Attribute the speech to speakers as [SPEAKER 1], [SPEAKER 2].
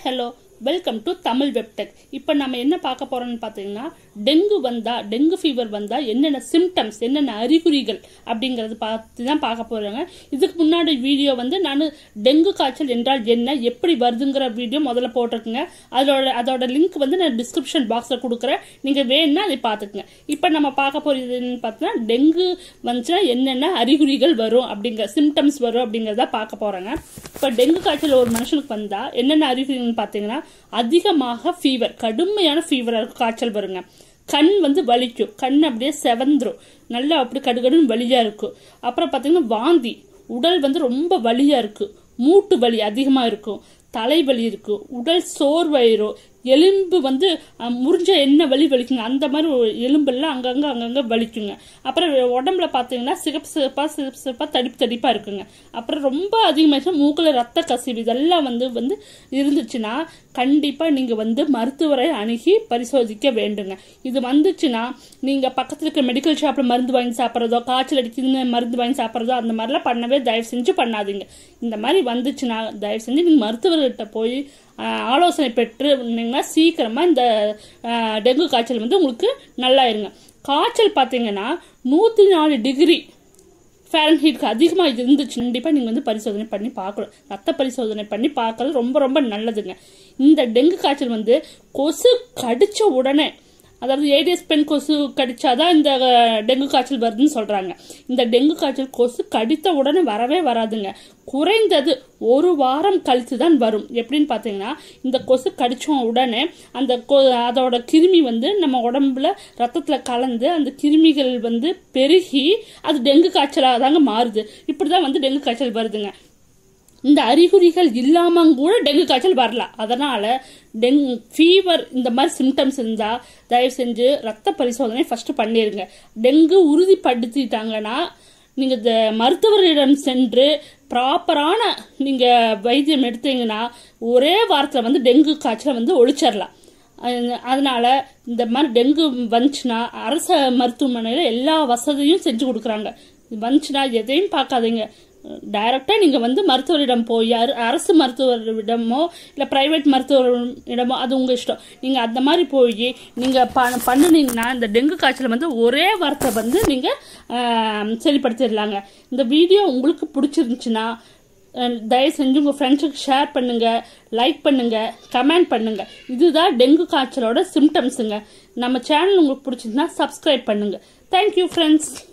[SPEAKER 1] hello welcome to Tamil வெப்டெக் இப்போ நம்ம என்ன பார்க்க போறோம்னு பார்த்தீங்கன்னா டெங்கு வந்தா டெங்கு ஃபீவர் வந்தா என்னென்ன சிம்டம்ஸ் என்னென்ன அறிகுறிகள் அப்படிங்கறது பார்த்து தான் பார்க்க போறாங்க இதுக்கு முன்னாடி வீடியோ வந்து நான் டெங்கு காய்ச்சல் என்றால் என்ன எப்படி வருதுங்கிற வீடியோ முதல்ல போட்டிருக்குங்க அதோட அதோட லிங்க் வந்து நான் டிஸ்கிரிப்ஷன் பாக்ஸில் கொடுக்குறேன் நீங்கள் வேணும்னா அதை பார்த்துக்குங்க இப்போ நம்ம பார்க்க போறதுன்னு பார்த்தீங்கன்னா டெங்கு வந்துச்சுன்னா என்னென்ன அறிகுறிகள் வரும் அப்படிங்கிற சிம்டம்ஸ் வரும் அப்படிங்கிறத பார்க்க போறாங்க இப்போ டெங்கு காய்ச்சல் ஒரு மனுஷனுக்கு வந்தா என்னென்ன அறிகுறின்னு பார்த்தீங்கன்னா அதிகமாக ஃபீவர் கடுமையான ஃபீவர் காய்ச்சல் வருங்க கண் வந்து வலிக்கும் கண் அப்படியே செவந்துரும் நல்லா அப்படி கடுகடுன்னு வலியா இருக்கும் அப்புறம் பார்த்தீங்கன்னா வாந்தி உடல் வந்து ரொம்ப வலியா இருக்கு மூட்டு வலி அதிகமாக இருக்கும் தலைவலி இருக்கும் உடல் சோர்வாயிரும் எலும்பு வந்து அஹ், முறிஞ்ச என்ன வலி வலிக்குங்க அந்த மாதிரி ஒரு எலும்பெல்லாம் அங்கங்க அங்கங்க வலிக்குங்க அப்புறம் உடம்புல பார்த்தீங்கன்னா சிகப்பு சிகப்பா சிகப்பு சிகப்பா தடிப்பு தடிப்பா இருக்குங்க அப்புறம் ரொம்ப அதிகமாச்சுன்னா மூக்குல ரத்த கசிவு இதெல்லாம் வந்து வந்து இருந்துச்சுன்னா கண்டிப்பா நீங்க வந்து மருத்துவரை அணுகி பரிசோதிக்க வேண்டுங்க இது வந்துச்சுன்னா நீங்க பக்கத்துல இருக்க மெடிக்கல் ஷாப்ல மருந்து வாங்கி சாப்பிட்றதோ காய்ச்சல் அடிக்குதுன்னு மருந்து வாங்கி சாப்பிட்றதோ அந்த மாதிரிலாம் பண்ணவே தயவு செஞ்சு பண்ணாதீங்க இந்த மாதிரி வந்துச்சுன்னா தயவு செஞ்சு நீங்க மருத்துவர்கிட்ட போய் ஆஹ், ஆலோசனை பெற்று இருந்தீங்கன்னா சீக்கிரமா இந்த ஆஹ், டெங்கு காய்ச்சல் வந்து உங்களுக்கு நல்லா இருங்க காய்ச்சல் பார்த்தீங்கன்னா நூற்றி நாலு டிகிரி ஃபேரன்ஹீட்க்கு அதிகமாக இருந்துச்சு கண்டிப்பாக நீங்கள் வந்து பரிசோதனை பண்ணி பார்க்கணும் ரத்த பரிசோதனை பண்ணி பார்க்கறது ரொம்ப ரொம்ப நல்லதுங்க இந்த டெங்கு காய்ச்சல் வந்து கொசு கடிச்ச உடனே அதாவது ஏடிஎஸ் பெண் கொசு கடிச்சாதான் இந்த அஹ், டெங்கு காய்ச்சல் வருதுன்னு சொல்றாங்க இந்த டெங்கு காய்ச்சல் கொசு கடித்த உடனே வரவே வராதுங்க குறைந்தது ஒரு வாரம் கழித்து தான் வரும் எப்படின்னு பார்த்தீங்கன்னா இந்த கொசு கடிச்ச உடனே அந்த கொ- அதோட கிருமி வந்து நம்ம உடம்புல ரத்தத்துல கலந்து அந்த கிருமிகள் வந்து பெருகி அது டெங்கு காய்ச்சலாக தாங்க மாறுது இப்படிதான் வந்து டெங்கு காய்ச்சல் வருதுங்க இந்த அறிகுறிகள் இல்லாம கூட டெங்கு காய்ச்சல் வரலாம் அதனால டெங் ஃபீவர் இந்த மாதிரி சிம்டம்ஸ் இருந்தா தயவு செஞ்சு ரத்த பரிசோதனை ஃபர்ஸ்ட் பண்ணிருங்க டெங்கு உறுதிப்படுத்திட்டாங்கன்னா நீங்க இந்த மருத்துவரிடம் சென்று ப்ராப்பரான நீங்க வைத்தியம் எடுத்தீங்கன்னா ஒரே வாரத்துல வந்து டெங்கு காய்ச்சலை வந்து ஒழிச்சிடலாம் அஹ் அதனால இந்த மாதிரி டெங்கு வந்துச்சுன்னா அரச மருத்துவமனையில எல்லா வசதியும் செஞ்சு கொடுக்குறாங்க வந்துச்சுன்னா எதையும் பார்க்காதீங்க டைரக்டா நீங்க வந்து மருத்துவரிடம் போய் அர- அரசு மருத்துவரிடமோ இல்ல பிரைவேட் மருத்துவரிடமோ அது உங்க இஷ்டம் நீங்க அந்த மாதிரி போய் நீங்க ப- பண்ணுனீங்கன்னா இந்த டெங்கு காய்ச்சல் வந்து ஒரே வாரத்தை வந்து நீங்க ஆஹ், சரிப்படுத்திடலாங்க இந்த வீடியோ உங்களுக்கு பிடிச்சிருந்துச்சுன்னா அஹ் தயவு செஞ்சு உங்கள் ஃப்ரெண்ட்ஸுக்கு ஷேர் பண்ணுங்க லைக் பண்ணுங்க கமெண்ட் பண்ணுங்க இதுதான் டெங்கு காய்ச்சலோட சிம்டம்ஸுங்க நம்ம சேனல் உங்களுக்கு பிடிச்சிருந்தா சப்ஸ்கிரைப் பண்ணுங்க தேங்க்யூ ஃப்ரெண்ட்ஸ்